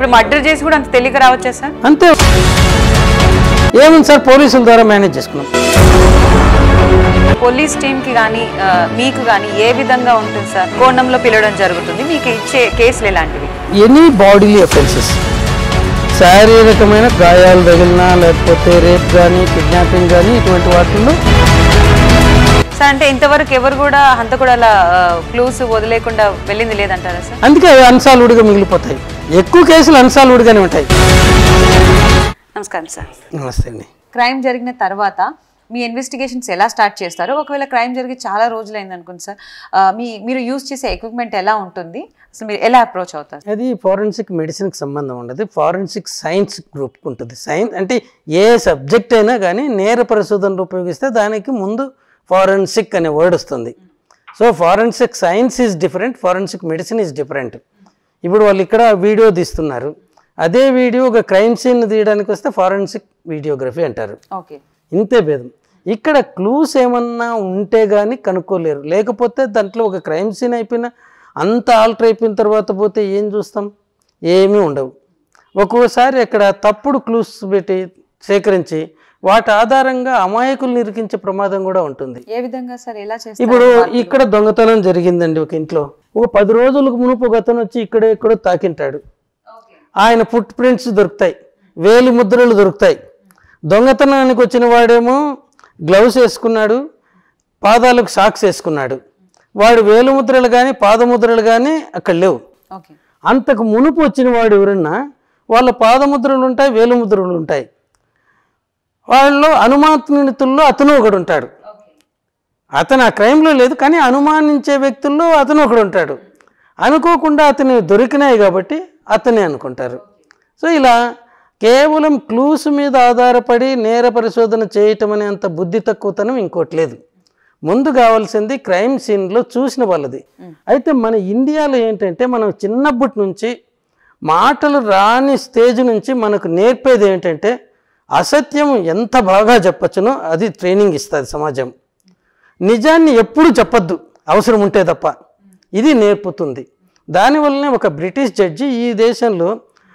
ఇప్పుడు మర్డర్ చేసి కూడా అంత తెలియక రావచ్చా సార్ అంతే ఏముంది సార్ పోలీసుల ద్వారా మేనేజ్ చేసుకున్నాం పోలీస్ టీమ్ కి కానీ మీకు కానీ ఏ విధంగా ఉంటుంది సార్ కోణంలో పిలవడం జరుగుతుంది మీకు ఇచ్చే కేసులు ఎలాంటివి ఎనీ బాడీలీ అఫెన్సెస్ శారీరకమైన గాయాలు తగిలినా లేకపోతే రేప్ కానీ కిడ్నాపింగ్ కానీ ఇటువంటి వాటిల్లో సార్ అంటే ఇంతవరకు ఎవరు కూడా హంతకుడాల క్లూస్ వదిలేకుండా వెళ్ళింది లేదంటారా సార్ అందుకే అవి అన్సాల్వ్డ్గా మిగిలిపోతాయి ఎక్కువ కేసులు అన్సాల్వ్డ్గానే ఉంటాయి నమస్కారం సార్ నమస్తే అండి క్రైమ్ జరిగిన తర్వాత మీ ఇన్వెస్టిగేషన్స్ ఎలా స్టార్ట్ చేస్తారు ఒకవేళ క్రైమ్ జరిగి చాలా రోజులైంది అనుకోండి సార్ ఆ, మీ మీరు యూజ్ చేసే ఎక్విప్మెంట్ ఎలా ఉంటుంది అసలు మీరు ఎలా అప్రోచ్ అవుతారు అది ఫారెన్సిక్ మెడిసిన్కి సంబంధం ఉండదు ఫారెన్సిక్ సైన్స్ గ్రూప్ ఉంటుంది సైన్స్ అంటే ఏ సబ్జెక్ట్ అయినా కానీ నేర పరిశోధనలు ఉపయోగిస్తే దానికి ముందు ఫారెన్సిక్ అనే వర్డ్ వస్తుంది so forensic science is different forensic medicine is different ఇప్పుడు వాళ్ళు ఇక్కడ వీడియో తీస్తున్నారు అదే వీడియో ఒక క్రైమ్ సీన్ తీయడానికి వస్తే ఫారెన్సిక్ వీడియోగ్రఫీ అంటారు ఓకే ఇంతే భేదం ఇక్కడ క్లూస్ ఏమన్నా ఉంటే కానీ కనుక్కోలేరు లేకపోతే దాంట్లో ఒక క్రైమ్ సీన్ అయిపోయినా అంత ఆల్టర్ అయిపోయిన తర్వాత పోతే ఏం చూస్తాం ఏమీ ఉండవు ఒక్కోసారి అక్కడ తప్పుడు క్లూస్ పెట్టి సేకరించి వాటి ఆధారంగా అమాయకులు ఇరికించే ప్రమాదం కూడా ఉంటుంది ఏ విధంగా సార్ ఎలా చేస్తారు ఇప్పుడు ఇక్కడ దొంగతనం జరిగిందండి ఒక ఇంట్లో ఒక పది రోజులకు మునుపు ఒక అతను వచ్చి ఇక్కడే ఎక్కడో తాకింటాడు ఆయన ఫుట్ ప్రింట్స్ దొరుకుతాయి వేలి ముద్రలు దొరుకుతాయి దొంగతనానికి వచ్చిన వాడేమో గ్లౌస్ వేసుకున్నాడు పాదాలకు సాక్స్ వేసుకున్నాడు వాడు వేలు ముద్రలు కానీ పాదముద్రలు కానీ అక్కడ లేవు ఓకే అంతకు మునుపు వచ్చిన వాడు ఎవరన్నా వాళ్ళ పాదముద్రలు ఉంటాయి వేలు ముద్రలు ఉంటాయి వాళ్ళు అనుమానితుల్లో అతను ఒకడు ఉంటాడు అతను ఆ క్రైమ్లో లేదు కానీ అనుమానించే వ్యక్తుల్లో అతను ఒకడు ఉంటాడు అనుకోకుండా అతను దొరికినాయి కాబట్టి అతనే అనుకుంటారు సో ఇలా కేవలం క్లూస్ మీద ఆధారపడి నేర పరిశోధన చేయటం అనే అంత బుద్ధి తక్కువతనం ఇంకోటి లేదు ముందు కావాల్సింది క్రైమ్ సీన్లో చూసిన వాళ్ళది అయితే మన ఇండియాలో ఏంటంటే మనం చిన్నప్పటి నుంచి మాటలు రాని స్టేజ్ నుంచి మనకు నేర్పేది ఏంటంటే అసత్యం ఎంత బాగా చెప్పచ్చునో అది ట్రైనింగ్ ఇస్తుంది సమాజం నిజాన్ని ఎప్పుడు చెప్పొద్దు అవసరం ఉంటే తప్ప ఇది నేర్పుతుంది దానివల్లనే ఒక బ్రిటిష్ జడ్జి ఈ దేశంలో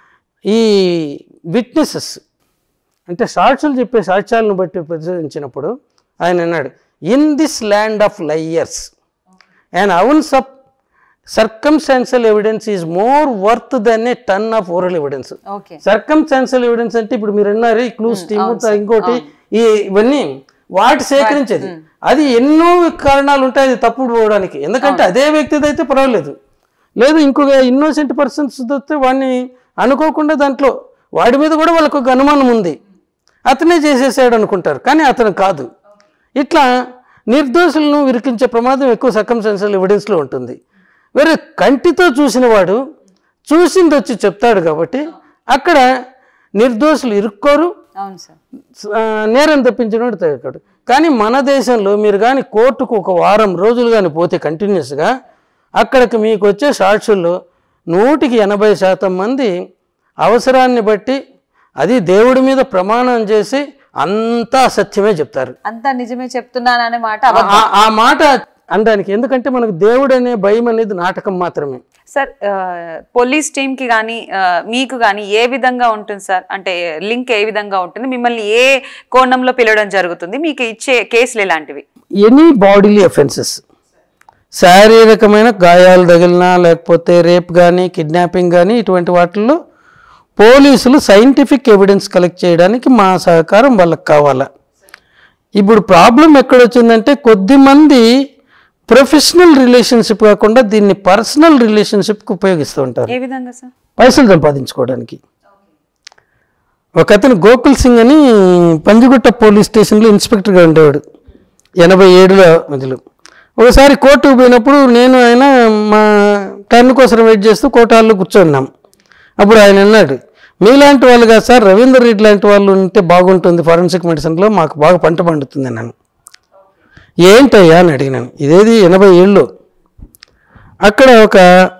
ఈ విట్నెసెస్ అంటే సాక్ష్యాలు చెప్పే సాక్ష్యాలను బట్టి పరిశోధించినప్పుడు ఆయన అన్నాడు in this land of liars and ounce of circumstantial evidence is more worth than a ton of oral evidence okay circumstantial evidence అంటే ఇప్పుడు మీరు అన్నారు ఈ క్లూస్ టీమ్ ఇంకోటి ఈ ఇవన్నీ వాటి సేకరించేది అది ఎన్నో కారణాలు ఉంటాయి అది తప్పుడు పోవడానికి ఎందుకంటే అదే వ్యక్తిది అయితే పర్వాలేదు లేదు ఇంకొక ఇన్నోసెంట్ పర్సన్స్ వస్తే వాడిని అనుకోకుండా దాంట్లో వాడి మీద కూడా వాళ్ళకు ఒక అనుమానం ఉంది అతనే చేసేసాడు అనుకుంటారు కానీ అతను కాదు ఇట్లా నిర్దోషులను విరికించే ప్రమాదం ఎక్కువ సర్కమ్స్టాన్షియల్ ఎవిడెన్స్లో ఉంటుంది వేరే కంటితో చూసిన వాడు చూసింది వచ్చి చెప్తాడు కాబట్టి అక్కడ నిర్దోషులు ఇరుక్కోరు అవును సార్ ఆ, నేరం తప్పించినోడు తగ్గడు కానీ మన దేశంలో మీరు కానీ కోర్టుకు ఒక వారం రోజులు కానీ పోతే కంటిన్యూస్గా అక్కడికి మీకు వచ్చే సాక్షుల్లో నూటికి ఎనభై శాతం మంది అవసరాన్ని బట్టి అది దేవుడి మీద ప్రమాణం చేసి అంతా అసత్యమే చెప్తారు అంతా నిజమే చెప్తున్నాను అనే మాట ఆ- ఆ- ఆ మాట అనడానికి ఎందుకంటే మనకు దేవుడు అనే భయం అనేది నాటకం మాత్రమే సార్ ఆ, పోలీస్ టీమ్ కి కానీ ఆ, మీకు కానీ ఏ విధంగా ఉంటుంది సార్ అంటే లింక్ ఏ విధంగా ఉంటుంది మిమ్మల్ని ఏ కోణంలో పిలవడం జరుగుతుంది మీకు ఇచ్చే కేసులు ఎలాంటివి ఎనీ బాడీలీ అఫెన్సెస్ శారీరకమైన గాయాలు తగిలినా లేకపోతే రేప్ కానీ కిడ్నాపింగ్ కానీ ఇటువంటి వాటిల్లో పోలీసులు సైంటిఫిక్ ఎవిడెన్స్ కలెక్ట్ చేయడానికి మా సహకారం వాళ్ళకి కావాలా ఇప్పుడు ప్రాబ్లం ఎక్కడొచ్చిందంటే కొద్దిమంది ప్రొఫెషనల్ రిలేషన్షిప్ కాకుండా దీన్ని పర్సనల్ రిలేషన్షిప్కి ఉపయోగిస్తూ ఉంటారు ఏ విధంగా సార్ పైసలు సంపాదించుకోవడానికి ఒక అతను గోకుల్ సింగ్ అని పంజగుట్ట పోలీస్ స్టేషన్లో ఇన్స్పెక్టర్గా ఉండేవాడు ఎనభై ఏడులో మధ్యలో ఒకసారి కోర్టుకు పోయినప్పుడు నేను ఆయన మా టర్న్ కోసం వెయిట్ చేస్తూ కోర్టు హాల్లో కూర్చున్నాం అప్పుడు ఆయన అన్నాడు మీలాంటి వాళ్ళు కాదు సార్ రవీందర్ రెడ్డి లాంటి వాళ్ళు ఉంటే బాగుంటుంది ఫారెన్సిక్ మెడిసిన్లో మాకు బాగా పంట పండుతుంది అన్నాను ఏంటయ్యా అని అడిగినాను ఇదేది ఎనభై ఏళ్ళు అక్కడ ఒక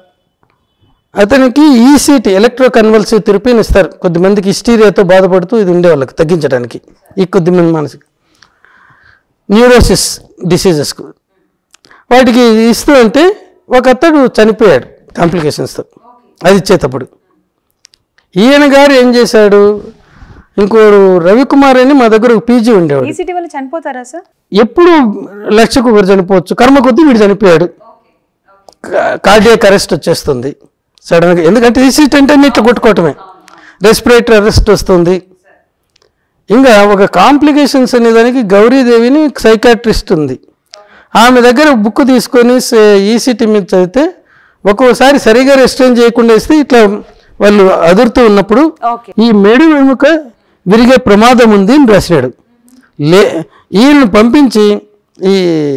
అతనికి ఈసీటీ ఎలక్ట్రో కన్వల్సివ్ థెరపీని ఇస్తారు కొద్దిమందికి హిస్టీరియాతో బాధపడుతూ ఇది ఉండే వాళ్ళకి తగ్గించడానికి ఈ కొద్దిమంది మానసిక న్యూరోసిస్ డిసీజెస్కు వాటికి ఇస్తూ ఉంటే ఒక అతడు చనిపోయాడు కాంప్లికేషన్స్తో అది ఇచ్చేటప్పుడు ఈయన గారు ఏం చేశాడు ఇంకోడు రవికుమార్ అని మా దగ్గర ఒక పీజీ ఉండేవాడు ఈసీటీ వల్ల చనిపోతారా సార్ ఎప్పుడు లక్షకు ఒకరు చనిపోవచ్చు కర్మ కొద్దీ వీడు చనిపోయాడు కార్డియాక్ అరెస్ట్ వచ్చేస్తుంది సడన్గా ఎందుకంటే ఈసీట్ అంటే ఇట్లా కొట్టుకోవటమే రెస్పిరేటరీ అరెస్ట్ వస్తుంది ఇంకా ఒక కాంప్లికేషన్స్ అనే దానికి గౌరీదేవిని సైకాట్రిస్ట్ ఉంది ఆమె దగ్గర బుక్ తీసుకొని ఈసీటీ మీద చదివితే ఒక్కోసారి సరిగా రెస్టైన్ చేయకుండా ఇస్తే ఇట్లా వాళ్ళు అదురుతూ ఉన్నప్పుడు ఓకే ఈ మెడు వెనుక విరిగే ప్రమాదం ఉంది అని రాశాడు లే ఈయన్ని పంపించి ఈ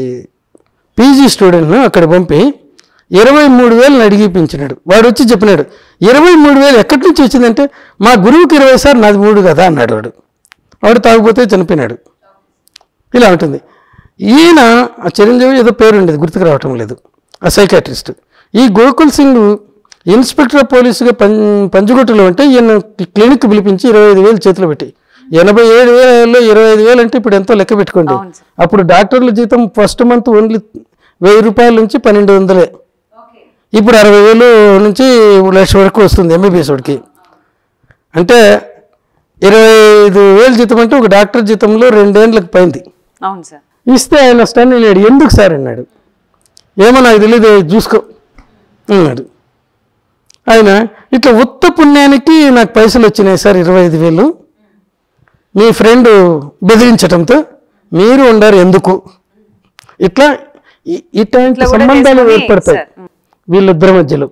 పీజీ స్టూడెంట్ను అక్కడ పంపి ఇరవై మూడు వేలను అడిగిపించినాడు వాడు వచ్చి చెప్పినాడు ఇరవై మూడు వేలు ఎక్కడి నుంచి వచ్చిందంటే మా గురువుకి ఇరవై సార్ నాది మూడు కదా అన్నాడు వాడు వాడు తాగిపోతే చనిపోయినాడు ఇలా ఉంటుంది ఈయన ఆ చిరంజీవి ఏదో పేరు ఉండేది గుర్తుకు రావటం లేదు ఆ సైకాట్రిస్ట్ ఈ గోకుల్ సింగ్ ఇన్స్పెక్టర్ ఆఫ్ పోలీసుగా పం పంచుగుట్టలో ఉంటే ఈయన క్లినిక్ పిలిపించి ఇరవై ఐదు వేలు చేతిలో పెట్టి ఎనభై ఏడు వేలలో ఇరవై ఐదు వేలు అంటే ఇప్పుడు ఎంతో లెక్క పెట్టుకోండి అవును సార్. అప్పుడు డాక్టర్ల జీతం ఫస్ట్ మంత్ ఓన్లీ వెయ్యి రూపాయల నుంచి పన్నెండు వందలే ఇప్పుడు అరవై వేలు నుంచి లక్ష వరకు వస్తుంది ఎంబీబీఎస్ వాడికి అంటే ఇరవై ఐదు వేలు జీతం అంటే ఒక డాక్టర్ జీతంలో రెండేళ్ళకి పోయింది అవును సార్ ఇస్తే ఆయన స్టన్ అన్నాడు ఎందుకు సార్ అన్నాడు ఏమో నాకు తెలియదు చూసుకో అన్నాడు ఆయన ఇట్లా ఉత్త పుణ్యానికి నాకు పైసలు వచ్చినాయి సార్ ఇరవై ఐదు వేలు మీ ఫ్రెండ్ బెదిరించడంతో మీరు ఉండారు ఎందుకు ఇట్లా ఇ- ఇట్లాంటి ఇట్లా కూడా సంబంధాలు చేసుకొని, ఏర్పడతాయి సార్. వీళ్ళిద్దరి మధ్యలో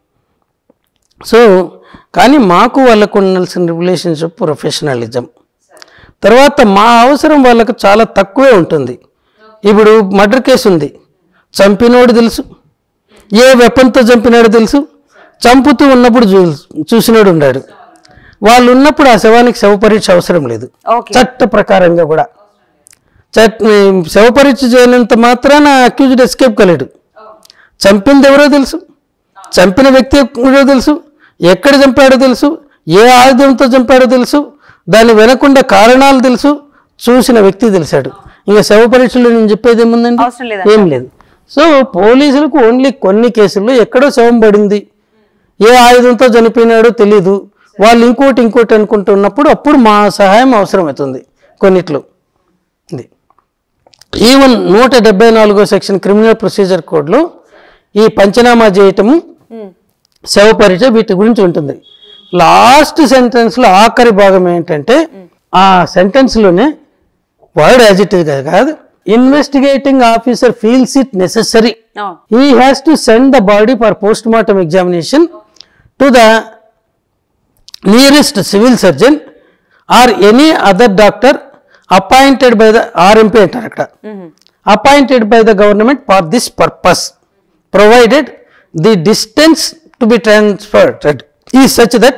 సో కానీ మాకు వాళ్ళకు ఉండాల్సిన రిలేషన్షిప్ ప్రొఫెషనలిజం తర్వాత మా అవసరం వాళ్ళకు చాలా తక్కువే ఉంటుంది ఇప్పుడు మర్డర్ కేసు ఉంది చంపినోడు తెలుసు ఏ వెపన్తో చంపినాడో తెలుసు చంపుతూ ఉన్నప్పుడు చూ చూసినోడు ఉన్నాడు వాళ్ళు ఉన్నప్పుడు ఆ శవానికి శవ పరీక్ష అవసరం లేదు ఓకే చట్ట ప్రకారంగా కూడా చట్ శవ పరీక్ష చేయనంత మాత్రాన అక్యూజ్డ్ ఎస్కేప్ కలడు చంపింది ఎవరో తెలుసు చంపిన వ్యక్తి ఎవరో తెలుసు ఎక్కడ చంపాడో తెలుసు ఏ ఆయుధంతో చంపాడో తెలుసు దాని వెనకుండా కారణాలు తెలుసు చూసిన వ్యక్తి తెలిసాడు ఇంకా శవ పరీక్షలో నేను చెప్పేది ఏముందండి అవసరం లేదండి. ఏం లేదు సో పోలీసులకు ఓన్లీ కొన్ని కేసుల్లో ఎక్కడో శవం పడింది ఏ ఆయుధంతో చనిపోయినాడో తెలీదు వాళ్ళు ఇంకోటి ఇంకోటి అనుకుంటున్నప్పుడు అప్పుడు మా సహాయం అవసరమవుతుంది కొన్నిట్లో ఇది ఈవెన్ నూట డెబ్బై నాలుగో సెక్షన్ క్రిమినల్ ప్రొసీజర్ కోడ్లో ఈ పంచనామా చేయటము శవ పరీక్ష వీటి గురించి ఉంటుంది లాస్ట్ సెంటెన్స్లో ఆఖరి భాగం ఏంటంటే ఆ సెంటెన్స్లోనే వర్డ్ యాజ్ ఇట్ కాదు investigating officer feels it necessary he has to send the body for post-mortem examination to the nearest civil surgeon or any other doctor appointed by the RMP అంటారు అక్కడ appointed by the government for this purpose provided the distance to be transferred is such that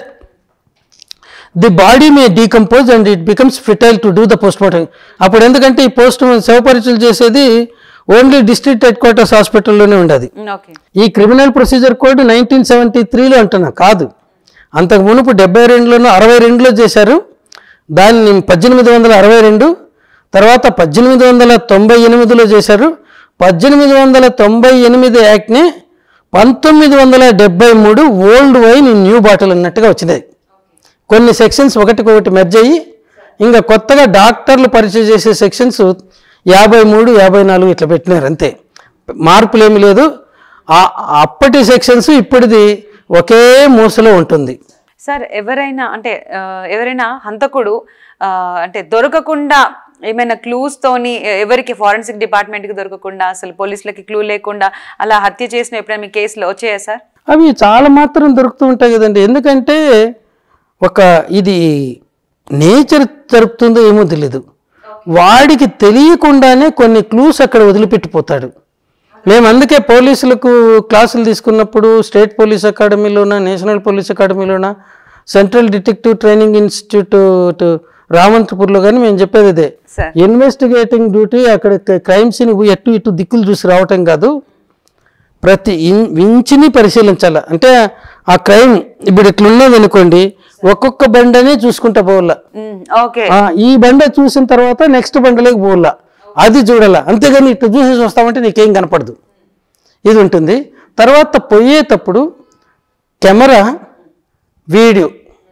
the body may decompose and it becomes futile to do the post mortem అప్పుడు ఎందుకంటే ఈ post శవ పరీక్షలు చేసేది only district head quarters హాస్పిటల్లోనే ఉండదు okay ఈ criminal procedure code nineteen seventy త్రీలో అంటున్నా కాదు అంతకు మునుపు డెబ్బై రెండులోనూ అరవై రెండులో చేశారు దాన్ని పద్దెనిమిది వందల అరవై రెండు తర్వాత పద్దెనిమిది వందల తొంభై ఎనిమిదిలో చేశారు పద్దెనిమిది వందల తొంభై ఎనిమిది యాక్ట్ని పంతొమ్మిది వందల డెబ్బై మూడు old wine in new bottle అన్నట్టుగా వచ్చినాయి కొన్ని సెక్షన్స్ ఒకటికొకటి మెర్జ్ అయ్యి ఇంకా కొత్తగా డాక్టర్లు పరిచయం చేసే సెక్షన్స్ యాభై మూడు యాభై నాలుగు ఇట్లా పెట్టినారు అంతే మార్పులు ఏమీ లేదు ఆ- అప్పటి సెక్షన్స్ ఇప్పటిది ఒకే మూసలో ఉంటుంది సార్ ఎవరైనా అంటే ఆ, ఎవరైనా హంతకుడు ఆ, అంటే దొరకకుండా ఏమైనా క్లూస్ తోని ఎ- ఎవరికి ఫారెన్సిక్ డిపార్ట్మెంట్ కి దొరకకుండా అసలు పోలీసులకి క్లూ లేకుండా అలా హత్య చేసిన ఎప్పుడైనా మీ కేసులో వచ్చాయా సార్ అవి చాలా మాత్రం దొరుకుతూ ఉంటాయి కదండి ఎందుకంటే ఒక ఇది నేచర్ జరుపుతుందో ఏమో తెలీదు వాడికి తెలియకుండానే కొన్ని క్లూస్ అక్కడ వదిలిపెట్టిపోతాడు మేము అందుకే పోలీసులకు క్లాసులు తీసుకున్నప్పుడు స్టేట్ పోలీస్ అకాడమీలోన నేషనల్ పోలీస్ అకాడమీలోన సెంట్రల్ డిటెక్టివ్ ట్రైనింగ్ ఇన్స్టిట్యూట్ రామంతపూర్లో కానీ మేము చెప్పేది అదే సార్ ఇన్వెస్టిగేటింగ్ డ్యూటీ అక్కడ క్రైమ్స్ని ఎటు ఇటు దిక్కులు చూసి రావటం కాదు ప్రతి ఇన్- ఇంచుని పరిశీలించాలి అంటే ఆ క్రైమ్ ఇప్పుడు ఇట్లున్నది అనుకోండి ఒక్కొక్క బండనే చూసుకుంటా పోవాల ఓకే ఆ, ఈ బండ చూసిన తర్వాత నెక్స్ట్ బండలోకి పోవాల అది చూడాల అంతేగాని ఇట్లా చూసేసి వస్తామంటే నీకేం కనపడదు ఇది ఉంటుంది తర్వాత పోయేటప్పుడు కెమెరా వీడియో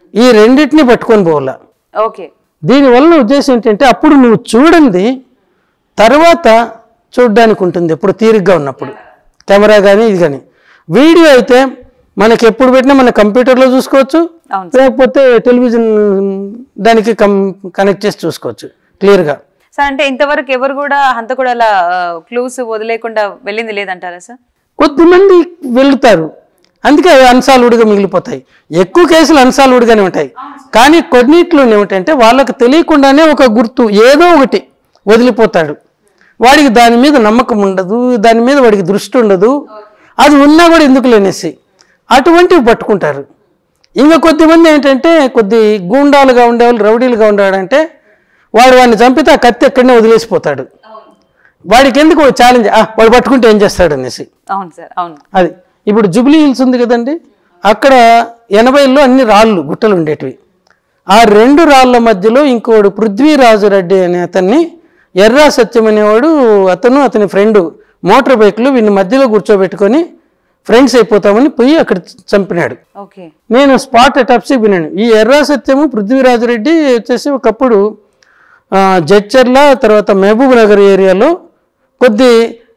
ఈ రెండింటిని పట్టుకొని పోవాల ఓకే దీనివల్ల ఉద్దేశం ఏంటంటే అప్పుడు నువ్వు చూడండి తర్వాత చూడడానికి ఉంటుంది ఎప్పుడు తీరిగ్గా ఉన్నప్పుడు కెమెరా కానీ ఇది కానీ వీడియో అయితే మనకి ఎప్పుడు పెట్టినా మన కంప్యూటర్లో చూసుకోవచ్చు అవును లేకపోతే టెలివిజన్ దానికి కం కనెక్ట్ చేసి చూసుకోవచ్చు క్లియర్గా సార్ అంటే ఇంతవరకు ఎవరు కూడా హంత కూడా అలా క్లూస్ వదిలేకుండా వెళ్ళింది లేదంటారా సార్ కొద్దిమంది వెళ్తారు అందుకే అవి అన్సాల్వ్డ్గా మిగిలిపోతాయి ఎక్కువ కేసులు అన్సాల్వ్డ్గానే ఉంటాయి కానీ కొన్నిట్లో ఏమిటంటే వాళ్ళకి తెలియకుండానే ఒక గుర్తు ఏదో ఒకటి వదిలిపోతాడు వాడికి దాని మీద నమ్మకం ఉండదు దాని మీద వాడికి దృష్టి ఉండదు అది ఉన్నా కూడా ఎందుకు లేనేసి అటువంటివి పట్టుకుంటారు ఇంకా కొద్దిమంది ఏంటంటే కొద్ది గూండాలుగా ఉండేవాళ్ళు రౌడీలుగా ఉండేవాడంటే వాడు వాడిని చంపితే ఆ కత్తి ఎక్కడనే వదిలేసిపోతాడు వాడికి ఎందుకు ఛాలెంజ్ వాడు పట్టుకుంటే ఏం చేస్తాడు అనేసి అవును సార్ అవును అది ఇప్పుడు జుబ్లీ హిల్స్ ఉంది కదండి అక్కడ ఎనభైలో అన్ని రాళ్ళు గుట్టలు ఉండేటివి ఆ రెండు రాళ్ళ మధ్యలో ఇంకోడు పృథ్వీరాజు రెడ్డి అనే అతన్ని ఎర్రా సత్యం అనేవాడు అతను అతని ఫ్రెండ్ మోటార్ బైక్లు వీడిని మధ్యలో కూర్చోబెట్టుకొని ఫ్రెండ్స్ అయిపోతామని పోయి అక్కడ చంపినాడు ఓకే నేను స్పాట్ అటాప్సీ విన్నాను ఈ ఎర్రా సత్యము పృథ్వీరాజు రెడ్డి వచ్చేసి ఒకప్పుడు ఆ, జడ్చర్ల తర్వాత మహబూబ్ నగర్ ఏరియాలో కొద్ది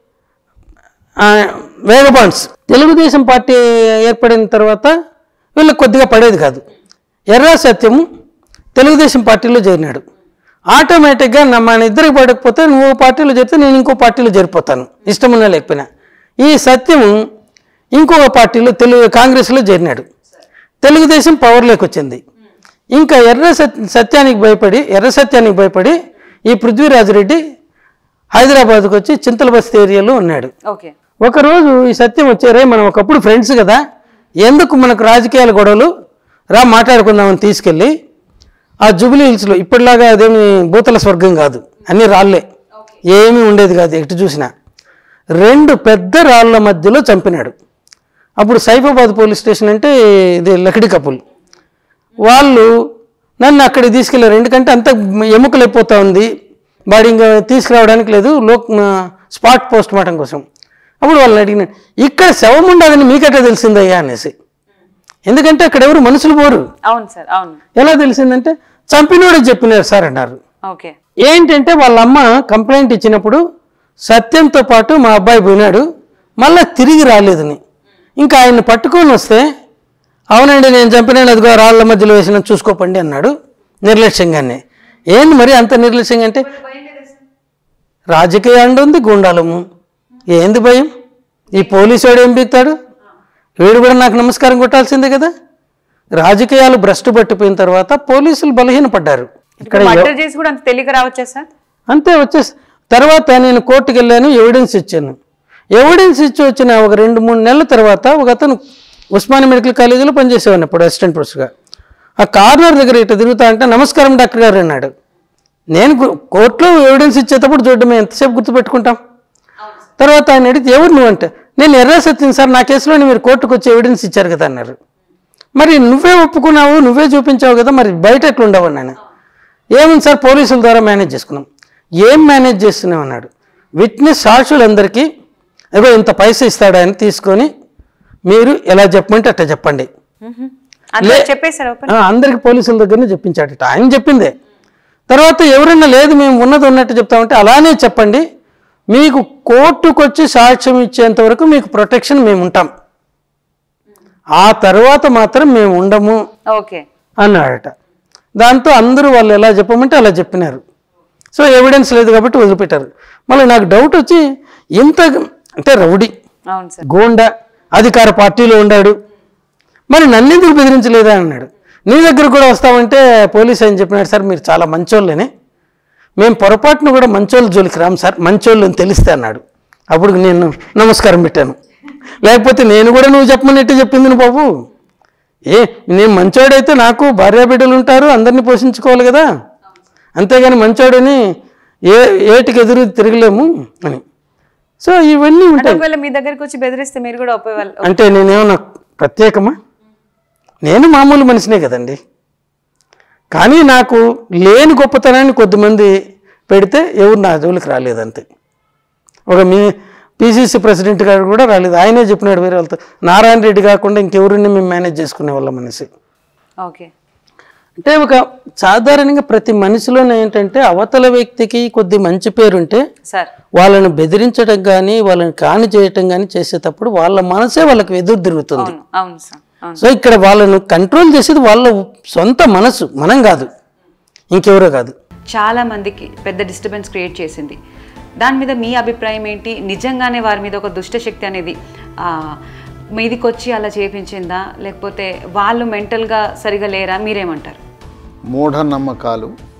ఆ, వేగబాండ్స్ తెలుగుదేశం పార్టీ ఏర్పడిన తర్వాత వీళ్ళకి కొద్దిగా పడేది కాదు ఎర్రా సత్యము తెలుగుదేశం పార్టీలో చేరినాడు ఆటోమేటిక్గా నా మన ఇద్దరికి పడకపోతే నువ్వు ఓ పార్టీలో చేరితే నేను ఇంకో పార్టీలో చేరిపోతాను ఇష్టమున్నా లేకపోయినా ఈ సత్యము ఇంకో పార్టీలో తెలుగు కాంగ్రెస్లో చేరినాడు తెలుగుదేశం పవర్లోకి వచ్చింది ఇంకా ఎర్ర సత్ సత్యానికి భయపడి ఎర్ర సత్యానికి భయపడి ఈ పృథ్వీరాజరెడ్డి హైదరాబాద్కు వచ్చి చింతల బస్తీ ఏరియాలో ఉన్నాడు ఓకే ఒకరోజు ఈ సత్యం వచ్చారే మనం ఒకప్పుడు ఫ్రెండ్స్ కదా ఎందుకు మనకు రాజకీయాల గొడవలు రా మాట్లాడుకుందామని తీసుకెళ్ళి ఆ జూబిలీ హిల్స్లో ఇప్పటిలాగా అదేమి భూతల స్వర్గం కాదు అన్ని రాళ్ళే ఏమీ ఉండేది కాదు ఎటు చూసినా రెండు పెద్ద రాళ్ళ మధ్యలో చంపినాడు అప్పుడు సైఫాబాద్ పోలీస్ స్టేషన్ అంటే ఇది లకిడి కపుల్ వాళ్ళు నన్ను అక్కడికి తీసుకెళ్ళారు ఎందుకంటే అంత ఎముకలు అయిపోతా ఉంది బాడీ ఇంకా తీసుకురావడానికి లేదు లోక్ స్పాట్ పోస్ట్ మార్టం కోసం అప్పుడు వాళ్ళని అడిగిన ఇక్కడ శవం ఉండదని మీకట్టే తెలిసిందయ్యా అనేసి ఎందుకంటే అక్కడ ఎవరు మనుషులు పోరు అవును సార్ అవును ఎలా తెలిసిందంటే చంపినోడే చెప్పినారు సార్ అన్నారు ఓకే ఏంటంటే వాళ్ళ అమ్మ కంప్లైంట్ ఇచ్చినప్పుడు సత్యంతో పాటు మా అబ్బాయి పోయినాడు మళ్ళీ తిరిగి రాలేదని ఇంకా ఆయన్ని పట్టుకొని వస్తే అవునండి నేను చంపినాను అదిగో రాళ్ళ మధ్యలో వేసిన చూసుకోపండి అన్నాడు నిర్లక్ష్యంగానే ఏంది మరి అంత నిర్లక్ష్యంగా అంటే రాజకీయ అండ ఉంది గుండాలము ఏంది భయం ఈ పోలీసు వాడు ఏం పీక్తాడు వీడు కూడా నాకు నమస్కారం కొట్టాల్సిందే కదా రాజకీయాలు భ్రష్టు పట్టిపోయిన తర్వాత పోలీసులు బలహీనపడ్డారు ఇక్కడ మర్డర్ చేసి కూడా అంత తెలియక రావచ్చా సార్ అంతే వచ్చేసి తర్వాత నేను కోర్టుకు వెళ్ళాను ఎవిడెన్స్ ఇచ్చాను ఎవిడెన్స్ ఇచ్చి వచ్చిన ఒక రెండు మూడు నెలల తర్వాత ఒక అతను ఉస్మానియా మెడికల్ కాలేజీలో పనిచేసేవాడిని ఇప్పుడు అసిస్టెంట్ ప్రొఫెసర్గా ఆ కార్నర్ దగ్గర ఇట్లా తిరుగుతా అంటే నమస్కారం డాక్టర్ గారు అన్నాడు నేను గు- కోర్టులో ఎవిడెన్స్ ఇచ్చేటప్పుడు చూడడమే ఎంతసేపు గుర్తుపెట్టుకుంటాం తర్వాత ఆయన అడిగితే ఎవరు నువ్వు అంటే నేను ఎర్ర సత్యం సార్ నా కేసులోని మీరు కోర్టుకు వచ్చి ఎవిడెన్స్ ఇచ్చారు కదా అన్నారు మరి నువ్వే ఒప్పుకున్నావు నువ్వే చూపించావు కదా మరి బయట ఎట్లా ఉండవు నేను ఏముంది సార్ పోలీసుల ద్వారా మేనేజ్ చేసుకున్నాం ఏం మేనేజ్ చేస్తున్నాం అన్నాడు విట్నెస్ సాక్షులందరికీ ఏదో ఇంత పైసా ఇస్తాడు ఆయన తీసుకొని మీరు ఎలా చెప్పమంటే అట్లా చెప్పండి అందులో చెప్పేశారు ఓపెన్ ఆ, అందరికి పోలీసుల దగ్గరనే చెప్పించాడట ఆయన చెప్పిందే తర్వాత ఎవరైనా లేదు మేము ఉన్నది ఉన్నట్టు చెప్తామంటే అలానే చెప్పండి మీకు కోర్టుకు వచ్చి సాక్ష్యం ఇచ్చేంత వరకు మీకు ప్రొటెక్షన్ మేము ఉంటాం ఆ తర్వాత మాత్రం మేము ఉండము ఓకే అన్నాడట దాంతో అందరూ వాళ్ళు ఎలా చెప్పమంటే అలా చెప్పినారు సో ఎవిడెన్స్ లేదు కాబట్టి వదిలిపెట్టారు మళ్ళీ నాకు డౌట్ వచ్చి ఇంత అంటే రౌడీ అవును సార్ గోండా అధికార పార్టీలో ఉండాడు మరి నన్నెందుకు బెదిరించలేదా అన్నాడు నీ దగ్గర కూడా వస్తామంటే పోలీస్ అని చెప్పినాడు సార్ మీరు చాలా మంచోళ్ళని మేము పొరపాటును కూడా మంచోళ్ళ జోలికి రాము సార్ మంచోళ్ళు అని తెలిస్తే అన్నాడు అప్పుడు నేను నమస్కారం పెట్టాను లేకపోతే నేను కూడా నువ్వు చెప్పమన్నట్టు చెప్పింది నువ్వు బాబు ఏ నేను మంచోడైతే నాకు భార్య బిడ్డలు ఉంటారు అందరినీ పోషించుకోవాలి కదా అంతేగాని మంచోడని ఏ ఏటికి ఎదురు తిరగలేము అని సో ఇవన్నీ అంటే ఉంటాయి ఒకవేళ మీ దగ్గరికి వచ్చి బెదిరిస్తే మీరు కూడా ఒప్పేవాళ్ళు అంటే నేనేమన్నా ప్రత్యేకమా నేను మామూలు మనిషినే కదండి కానీ నాకు లేని గొప్పతనాన్ని కొద్దిమంది పెడితే ఎవరు నా జోలికి రాలేదంతే ఒక మీ పిసిసి ప్రెసిడెంట్ గారు కూడా రాలేదు ఆయనే చెప్పినాడు వేరే వాళ్ళతో నారాయణ రెడ్డి కాకుండా ఇంకెవరిని మేము మేనేజ్ చేసుకునే వాళ్ళం అనేసి ఓకే అంటే ఒక సాధారణంగా ప్రతి మనిషిలోనే ఏంటంటే అవతల వ్యక్తికి కొద్ది మంచి పేరుంటే సార్ వాళ్ళని బెదిరించడం కానీ వాళ్ళని కాని చేయటం కానీ చేసేటప్పుడు వాళ్ళ మనసే వాళ్ళకి ఎదురు తిరుగుతుంది అవును అవును సార్ అవును సో ఇక్కడ వాళ్ళను కంట్రోల్ చేసేది వాళ్ళ సొంత మనసు మనం కాదు ఇంకెవరో కాదు చాలా మందికి పెద్ద డిస్టర్బెన్స్ క్రియేట్ చేసింది దాని మీద మీ అభిప్రాయం ఏంటి నిజంగానే వారి మీద ఒక దుష్టశక్తి అనేది ఆ, మీదికి వచ్చి అలా చేపించిందా లేకపోతే వాళ్ళు మెంటల్గా సరిగా లేరా మీరేమంటారు మూఢనమ్మకాలు